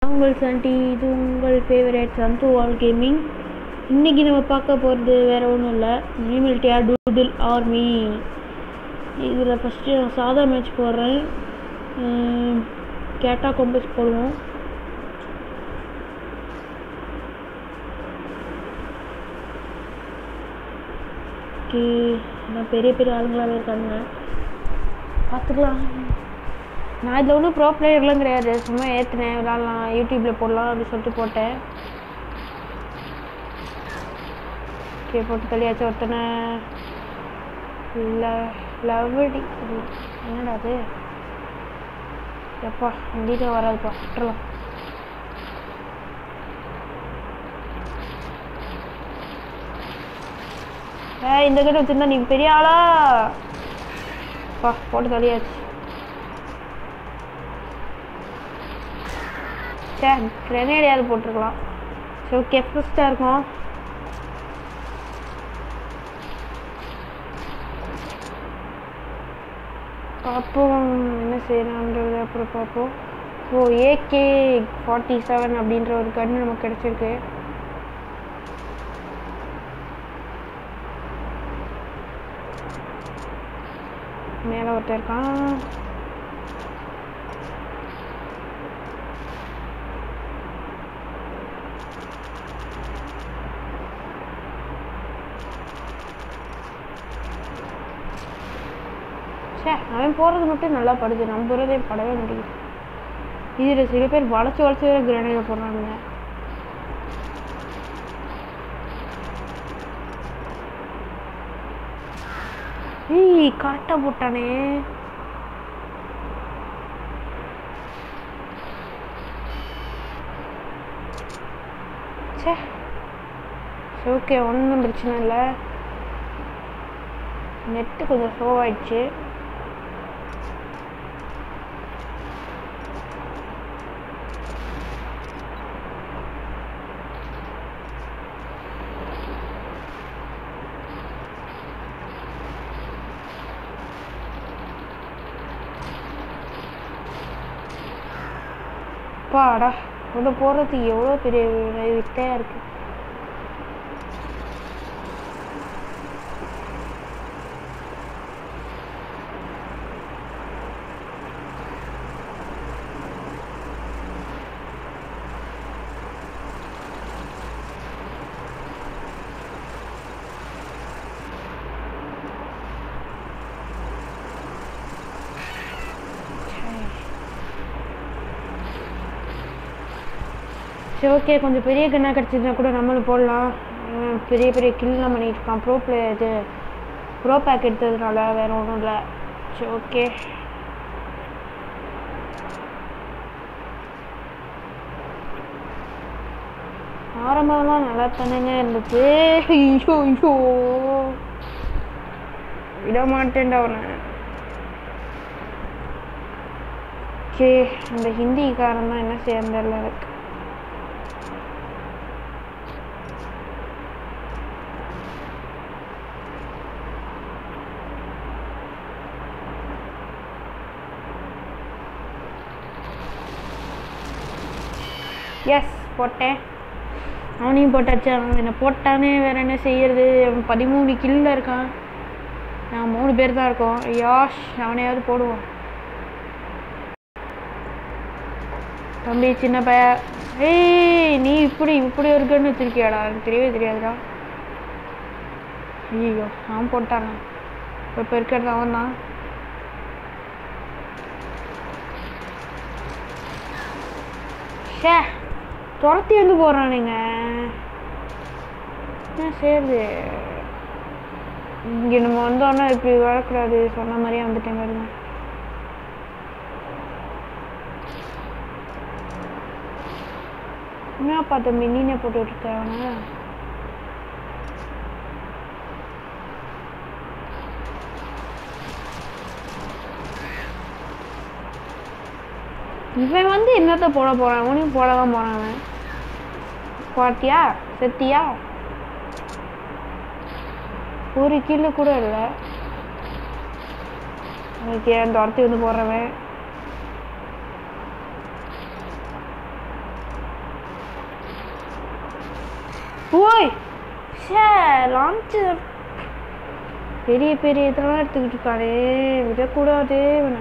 உங்கள் சண்டி இது உங்கள் ஃபேவரட் சந்து வால் கேமிங் இன்றைக்கி நம்ம பார்க்க போகிறது வேறு ஒன்றும் இல்லை நியூமில்டியா டூடில் ஆர்மி இதில் ஃபஸ்ட்டு நான் சாதா மேட்ச் போடுறேன் கேட்டா கொம்பஸ் போடுவோம் ஓகே நான் பெரிய பெரிய ஆளுங்களாக இருக்காங்க பார்த்துக்கலாம் நான் இதில் ஒன்றும் ப்ரோ பிளேயர்லாம் கிடையாது சும்மா ஏற்றினேன் விளாட்லாம் யூடியூப்பில் போடலாம் அப்படின்னு சொல்லிட்டு போட்டேன் ஓகே போட்டு தள்ளியாச்சு ஒருத்தனை இல்லை லவடி என்னடா அது எப்பா வண்டியில் வராதுப்பா விட்டுறலாம் ஏ இந்த கிட்ட வச்சுருந்தா நீ பெரிய ஆளா பா போட்டு தள்ளியாச்சு சே கிரெனேடையாவது போட்டிருக்கலாம் ஸோ கெஃபஸ்ட்டாக இருக்கும் பார்ப்போம் என்ன செய்யலான்றது அப்புறம் பார்ப்போம் ஓ ஏகே ஃபார்ட்டி செவன் அப்படின்ற ஒரு கன் நமக்கு கிடச்சிருக்கு மேலே ஒருத்தர் இருக்கான் சே அவன் போடுறது மட்டும் நல்லா படுது நம்ம போகிறதே படவே முடியுது இதில் சில பேர் வளைச்சி வளைச்சி வேற கிரனைடை போடுறாங்க ஏய் கரெக்டாக போட்டானே சே ஓகே ஒன்றும் பிரச்சனை இல்லை நெட்டு கொஞ்சம் ஸ்லோ ஆயிடுச்சு பாடா உள்ள போகிறதுக்கு எவ்வளோ பெரிய வித்தையாக இருக்குது சரி ஓகே கொஞ்சம் பெரிய கண்ணாக கிடச்சிதுன்னா கூட நம்மளும் போடலாம் பெரிய பெரிய கில்லாம் பண்ணிட்டு இருக்கான் ப்ரோ பிளே இது ப்ரோ பேக் எடுத்ததுனால வேறு ஒன்றும் இல்லை சரி ஓகே ஆரம்பம்லாம் நல்லா தானேங்க இருந்துச்சு ஐயோ ஐயோ விட மாட்டேன்டா அவனை ஓகே இந்த ஹிந்திக்காரன் தான் என்ன சேர்ந்தல எனக்கு எஸ் போட்டேன் அவனையும் போட்டாச்சு அவன் என்னை போட்டானே வேற என்ன செய்யறது அவன் பதிமூணு கில்ல இருக்கான் நான் மூணு பேர் தான் இருக்கோம் யாஷ் அவனையாவது போடுவோம் தம்பி சின்ன பைய ஏய் நீ இப்படி இப்படி இருக்குன்னு வச்சிருக்கியாடா எனக்கு தெரியவே தெரியாதுடா ஐயோ அவன் போட்டாங்க இப்போ இருக்கிறது அவன் தான் ஷே துரத்தி வந்து போகிறானுங்க என்ன செய்யுது இங்கே நம்ம வந்தோன்னா இப்படி வரக்கூடாது சொன்ன மாதிரியே வந்துட்டேன் பாருங்க என்னப்பா தம்பி நீனே போட்டு விட்டுருக்க அவனை இவன் வந்து என்னத்த போட போறான் அவனையும் போட தான் போறான் அவன் பாத்தியா செத்தியா ஒரு கில்லு கூட இல்லை ஓகே துரத்தி வந்து போடுறவன் ஓய் ஷே லான்ச்சர் பெரிய பெரிய இதெல்லாம் எடுத்துக்கிட்டு இருக்காளே விடக்கூடாதே இவனை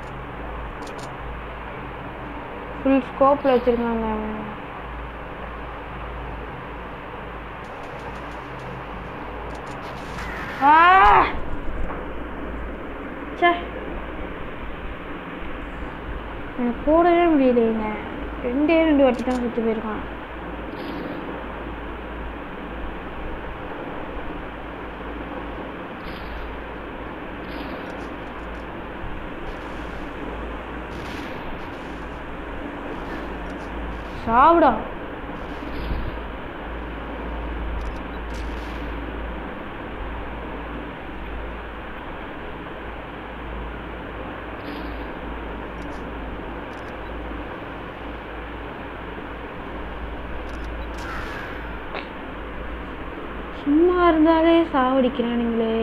ஃபுல் ஸ்கோப்பில் வச்சுருக்காங்க அவன் ஆ ச்சே எனக்கு போடவே முடியலைங்க ரெண்டே ரெண்டு வாட்டி தான் சுற்றி போயிருக்கான் சாப்பிடா சும்மா இருந்தாலே சாவடிக்கிறானுங்களே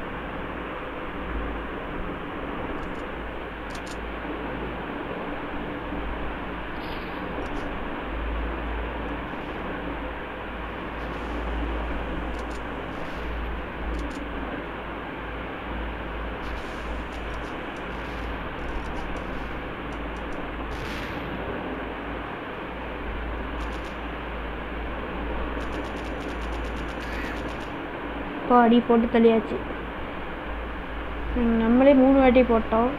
பாடி போட்டு தள்ளியாச்சு ம், நம்மளே மூணு வாட்டி போட்டோம்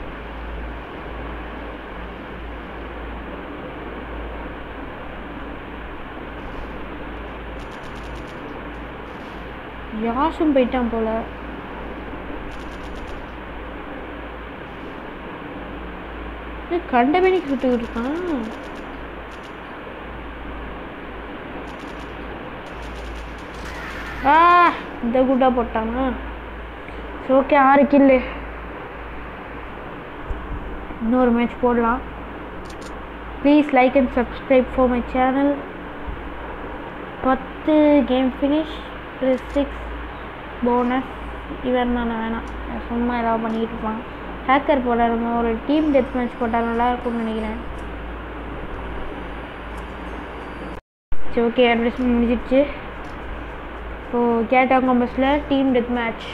யாசும் போயிட்டான் போல ஏய், கண்டமேனிக்கு சுட்டுக்கிட்டு இருக்கான் ஆ இந்த குட்டா போட்டானா ஓகே ஆறு கில்லு இன்னொரு மேட்ச் போடலாம் please like and subscribe for my channel பத்து game finish plus six bonus இவன் தானே வேணாம் சும்மா ஏதாவது பண்ணிக்கிட்டு இருப்பான் ஹேக்கர் போடாருங்க ஒரு டீம் டெத் மேட்ச் போட்டால் நல்லா இருக்கும்னு நினைக்கிறேன் சரி ஓகே அட்வர்டைஸ்மெண்ட் முடிஞ்சிடுச்சு ஸோ கேட்டா காம்பஸில் team death match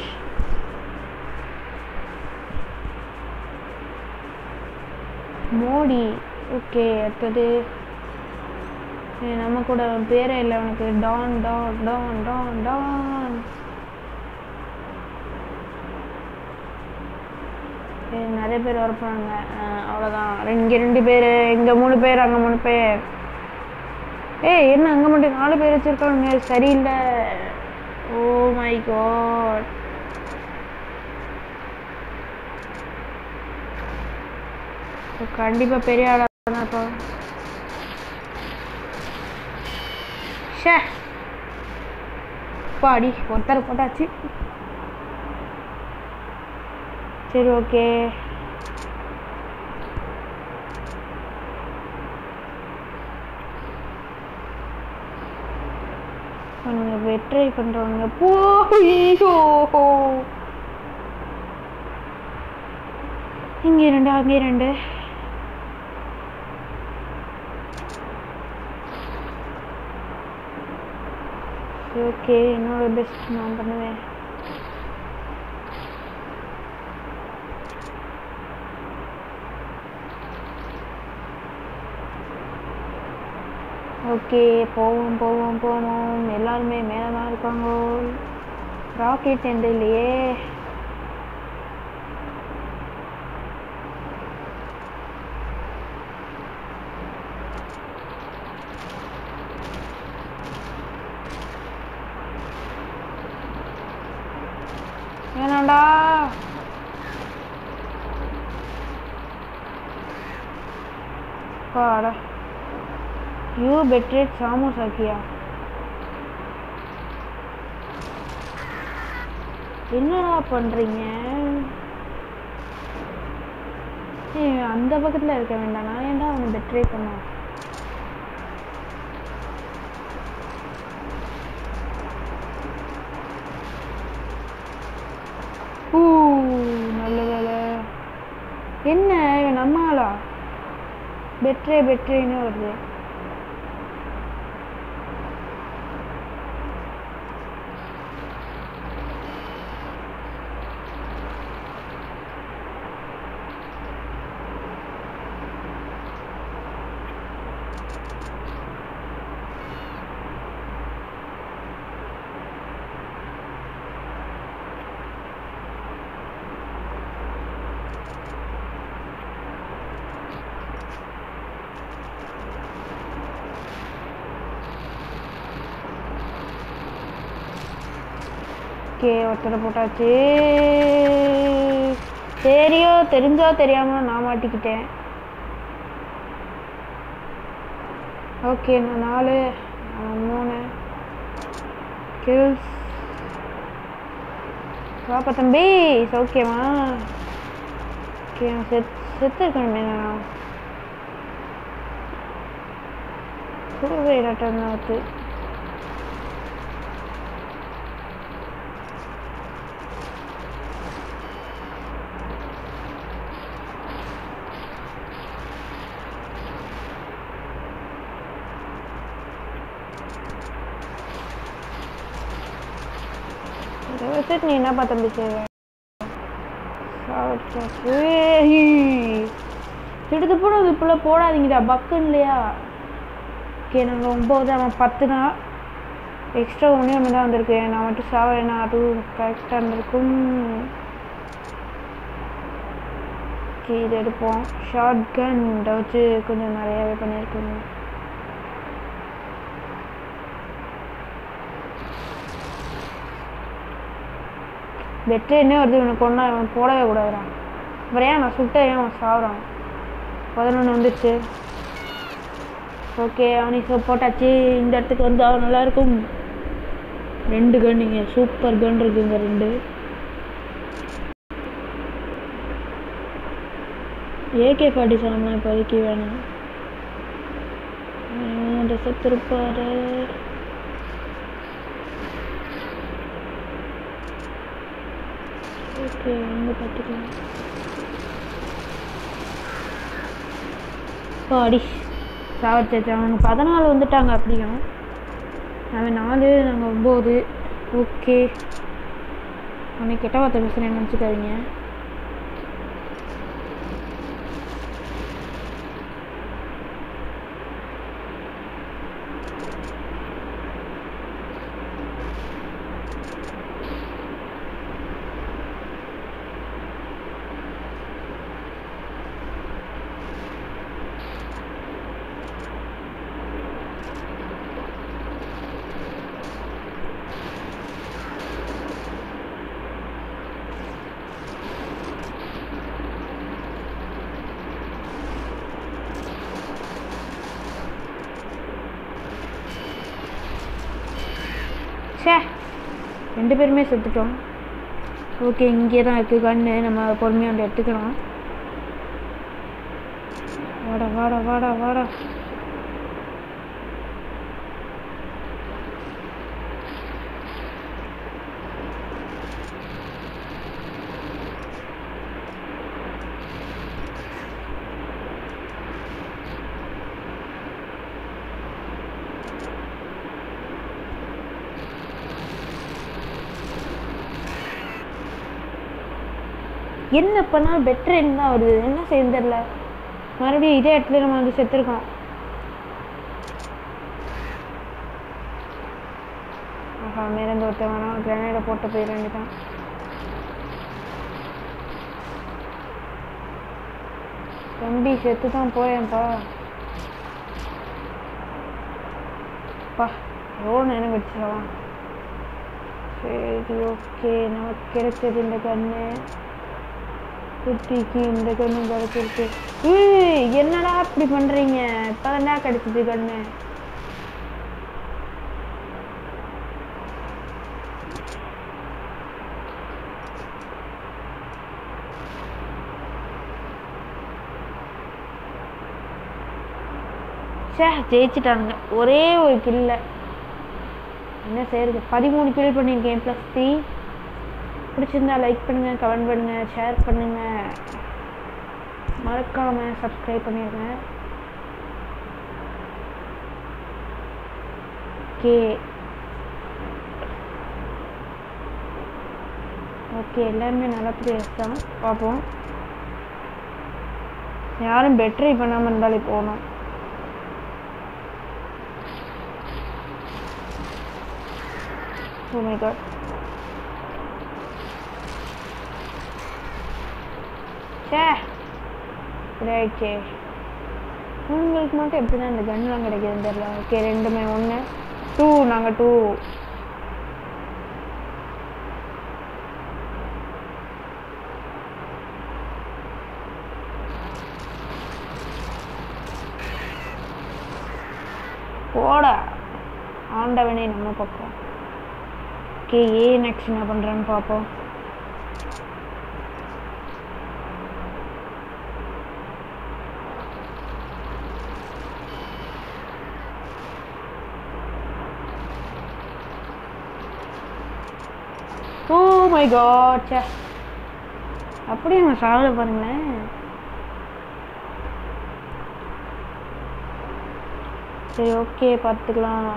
mode okay அடுத்தது ஏய், நம்ம கூட அவன் பேரே இல்லை அவனுக்கு டான் டான் டான் டான் டான் ஏய், நிறைய பேர் வர போகிறாங்க அவ்வளோதான் இங்கே ரெண்டு பேர் இங்கே மூணு பேர் அங்கே மூணு பேர் ஏய் என்ன அங்கே மட்டும் நாலு பேர் வச்சுருக்காங்க சரியில்லை ஓ மை காட் கண்டிப்பாக பெரிய ஆளாக தான் இருப்பான் ஷே பாடி ஒருத்தர் போட்டாச்சு சரி ஓகே அவங்க வெட்ரை பண்றவங்க போய்யோ இங்கே ரெண்டு அங்கே ரெண்டு ஓகே என்னோட பெஸ்ட் நான் பண்ணுவேன் ஓகே போவோம் போவோம் போவோம் எல்லாருமே மேலே தான் இருக்காங்க ராக்கெட் எந்த இல்லையே வேணாண்டா பாடா யூ பெட்ரேட் சாமோசாக்கியா என்னடா பண்றீங்க ஏய் அந்த பக்கத்துல இருக்க வேண்டாம் நான் ஏன்டா அவனை பெட்ரே பண்ணோம் ஊ நல்ல வேலை என்ன இவன் நம்ம ஆளா பெட்ரே பெட்ரேன்னு வருது ஓகே ஒருத்தரை போட்டாச்சு சரியோ தெரிஞ்சோ தெரியாம நான் மாட்டிக்கிட்டேன் ஓகே நான் நாலு அவன் மூணு கில்ஸ் வாப்பா தம்பி சௌக்கியமா ஓகே அவன் செத் செத்து இருக்கணுமே நான் சூழ்நிலை இல்லாட்டம் தான் இருக்கு இதை வச்சுட்டு நீ என்னப்பா தம்பி செய்வ திடுத்து போனது இப்பெல்லாம் போடாதீங்கடா பக்குன்னு இல்லையா ஓகே நாங்கள் ஒம்பது அவன் பத்து தான் எக்ஸ்ட்ரா ஒன்றே ஒன்று தான் வந்திருக்கு நான் மட்டும் சாவறேன்னா அதுவும் கரெக்டாக இருந்திருக்கும் ஓகே இது எடுப்போம் ஷார்ட் கன் இதை வச்சு கொஞ்சம் நிறையாவே பண்ணியிருக்கோங்க வெற்றி என்ன வருது இவனுக்கு கொண்டா இவன் போடவே கூடாதுடா அப்புறம் ஏன் நான் சுட்ட ஏன் அவன் சாவுறான் பதினொன்று வந்துடுச்சு ஓகே அவனுக்கு போட்டாச்சு இந்த இடத்துக்கு வந்து அவன் நல்லா இருக்கும் ரெண்டு கன்னுங்க சூப்பர் கன் இருக்குங்க ரெண்டு ஏகே ஃபார்ட்டி செவன்லாம் இப்போதைக்கு வேணாம் ட்ரெஸ் திருப்பாரு ஓகே அங்கே பார்த்துக்கலாம் பாடி சாவடிச்சாச்சு அவங்க பதினாலு வந்துட்டாங்க அப்படியும் அவன் நாலு நாங்கள் ஒம்பது ஓகே அவனை கெட்ட வார்த்தை பேசுகிறேன் நினச்சிக்காதீங்க ச்சே ரெண்டு பேருமே செத்துட்டோம் ஓகே இங்கே தான் இருக்குது கன்று நம்ம பொறுமையாக வந்து எடுத்துக்கலாம் வாடா வாடா வாடா வாடா என்ன பண்ணாலும் பெட்டர் என்ன வருது என்ன செய்யுது தெரியல மறுபடியும் இதே இடத்துல நம்ம வந்து செத்துருக்கோம் ஆஹா மேலேருந்து ஒருத்தன் வேணாம் கிரனேடை போட்டு போயிட வேண்டியதான் தம்பி செத்து தான் போயேன்ப்பா பா எவ்வளோ நேரம் வச்சிடலாம் சரி ஓகே நமக்கு கிடைச்சது இந்த கண்ணு குட்டிக்கு இந்த கண்ணு கிடைச்சிருக்கு ஏய், என்னடா இப்படி பண்றீங்க இப்பதான்டா கிடைச்சது கண்ணு சே ஜெயிச்சிட்டானுங்க ஒரே ஒரு கில்ல என்ன செய்யறது பதிமூணு கில் பண்ணியிருக்கேன் ப்ளஸ் த்ரீ பிடிச்சிருந்தா லைக் பண்ணுங்க கமெண்ட் பண்ணுங்க ஷேர் பண்ணுங்க மறக்காம சப்ஸ்கிரைப் பண்ணிடுங்க ஓகே ஓகே எல்லாருமே நல்ல பிளேயர்ஸ் தான் பார்ப்போம் யாரும் பெட்ரி பண்ணாமல் இருந்தாலே போகணும் Oh my god. ச்சே இப்படி ஆயிடுச்சே உங்களுக்கு மட்டும் எப்படி தான் இந்த கன்லாம் கிடைக்குதுன்னு தெரியல ஓகே ரெண்டுமே ஒன்று டூ நாங்கள் டூ போட ஆண்டவனே நம்ம பக்கம் ஓகே ஏ நெக்ஸ்ட் என்ன பண்ணுறான்னு பார்ப்போம் ஓ மை காட் சே அப்படியே நான் சாகல பாருங்களேன் சரி ஓகே பார்த்துக்கலாம்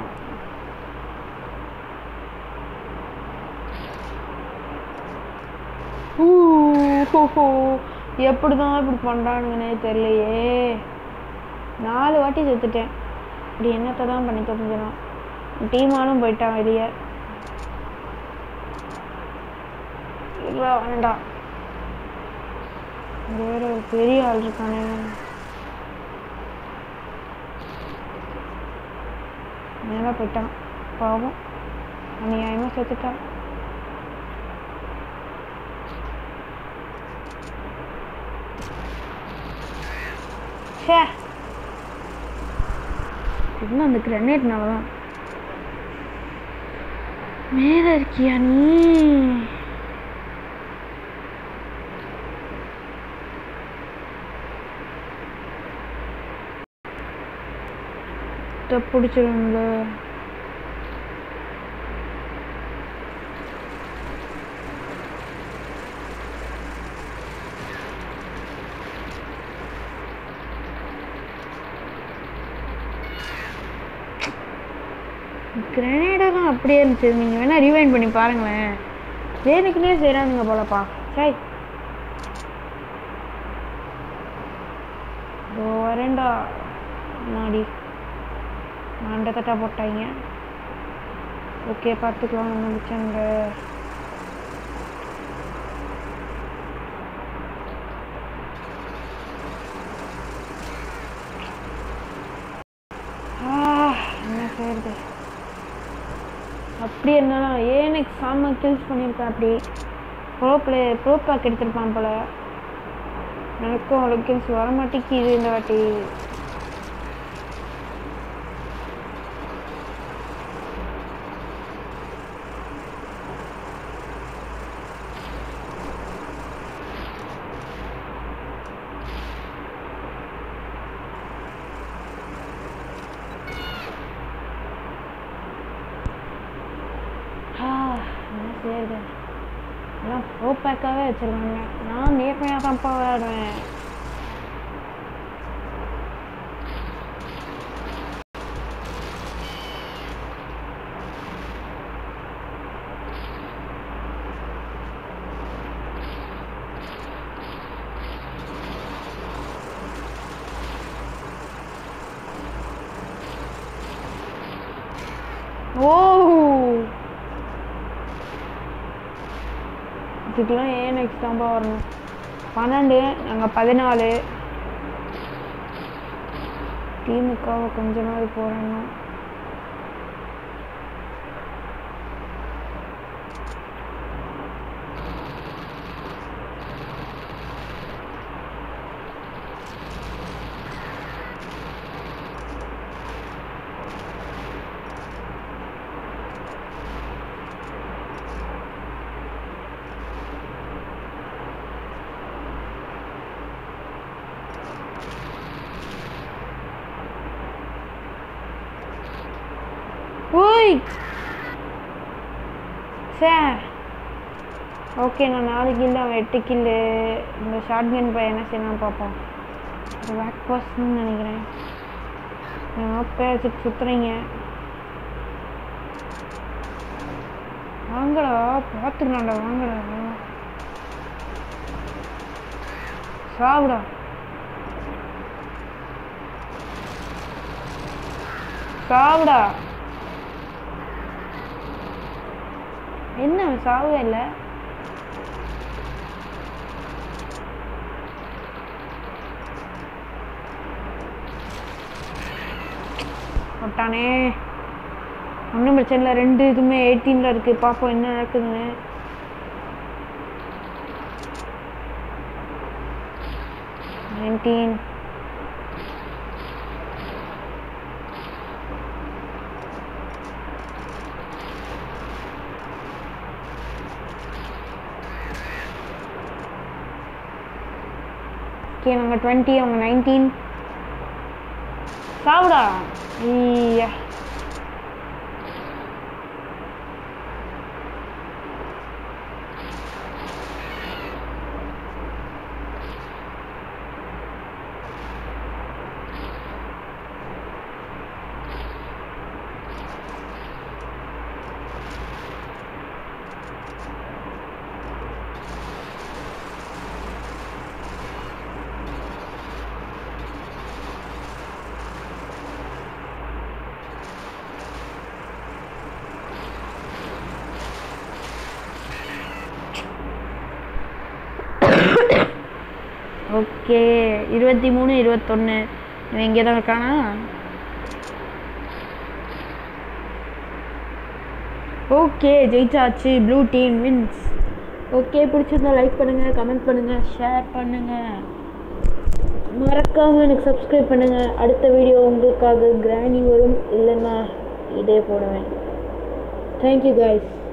ஊ, ஹோ, ஹோ. எப்படிதான் இப்படி பண்ணுறானுங்கன்னே தெரியலையே நாலு வாட்டி செத்துட்டேன் இப்படி என்னத்தை தான் பண்ணி தெரிஞ்சிடும் டீமாலும் போயிட்டான் வெளியே இல்லை வேண்டாம் இங்க வேற ஒரு பெரிய ஆள் இருக்கானே மேலே போயிட்டான் பாவம் அநியாயமாக செத்துட்டான் ச்சே இன்னும் அந்த கிரனேட்னால தான் மேலே இருக்கியா நீ பிடிச்சிருந்த கிரனேடெல்லாம் அப்படியே இருந்துச்சு நீங்கள் வேணால் ரீவைண்ட் பண்ணி பாருங்களேன் வேணுக்குனே செய்கிறானுங்க போலப்பா சை இதோ வரேன்டா முன்னாடி மண்டை தட்டா போட்டாங்க ஓகே பார்த்துக்கலாம் ஒன்றும் பிரச்சனை ஆ, என்ன செய்யறது அப்படி இருந்தாலும் ஏனுக்கு சாம கில்ஸ் பண்ணியிருக்கேன் அப்படி ப்ரோ பிளே ப்ரோ பேக் எடுத்திருப்பான் போல எனக்கும் அவ்வளோ கில்ஸ் வர மாட்டேங்குது இந்த வாட்டி ஆ, என்ன செய்யறது எல்லாம் ப்ரோ பேக்காகவே வச்சிருக்காங்க நான் நேர்மையாக தான்ப்பா விளையாடுவேன் ஓ இதுக்கெல்லாம் ஏன் நெக்ஸ்ட் தான்ப்பா வரணும் பன்னெண்டு நாங்கள் பதினாலு திமுகவை கொஞ்சமாவது போடணும் ஓய் சார் ஓகே நான் நாலு கில்லு அவன் எட்டு கில்லு இந்த ஷார்ட் கன் பையன் என்ன செய்யலாம் பார்ப்போம் ஒரு பேக் பர்சன் நினைக்கிறேன் பேர் வச்சுட்டு சுற்றுறீங்க வாங்கடா பார்த்துக்கலாம்டா வாங்கடா சாப்பிடா சாப்பிடா என்ன அவன் சாகவே இல்லை போட்டானே ஒன்றும் பிரச்சனை இல்லை ரெண்டு இதுவுமே எயிட்டீனில் இருக்குது பார்ப்போம் என்ன நடக்குதுன்னு நைன்டீன் ஓகே நாங்கள் டுவெண்ட்டி அவங்க நைன்டீன் சாப்பிடா ஐயா ஓகே இருபத்தி மூணு இருபத்தொன்று இவன் இங்கே தான் இருக்கானா ஓகே ஜெயிச்சாச்சு ப்ளூ டீம் வின்ஸ் ஓகே பிடிச்சிருந்தா லைக் பண்ணுங்கள் கமெண்ட் பண்ணுங்கள் ஷேர் பண்ணுங்கள் மறக்காமல் எனக்கு சப்ஸ்கிரைப் பண்ணுங்கள் அடுத்த வீடியோ உங்களுக்காக கிராணி வரும் இல்லைன்னா இதே போடுவேன் தேங்க்யூ guys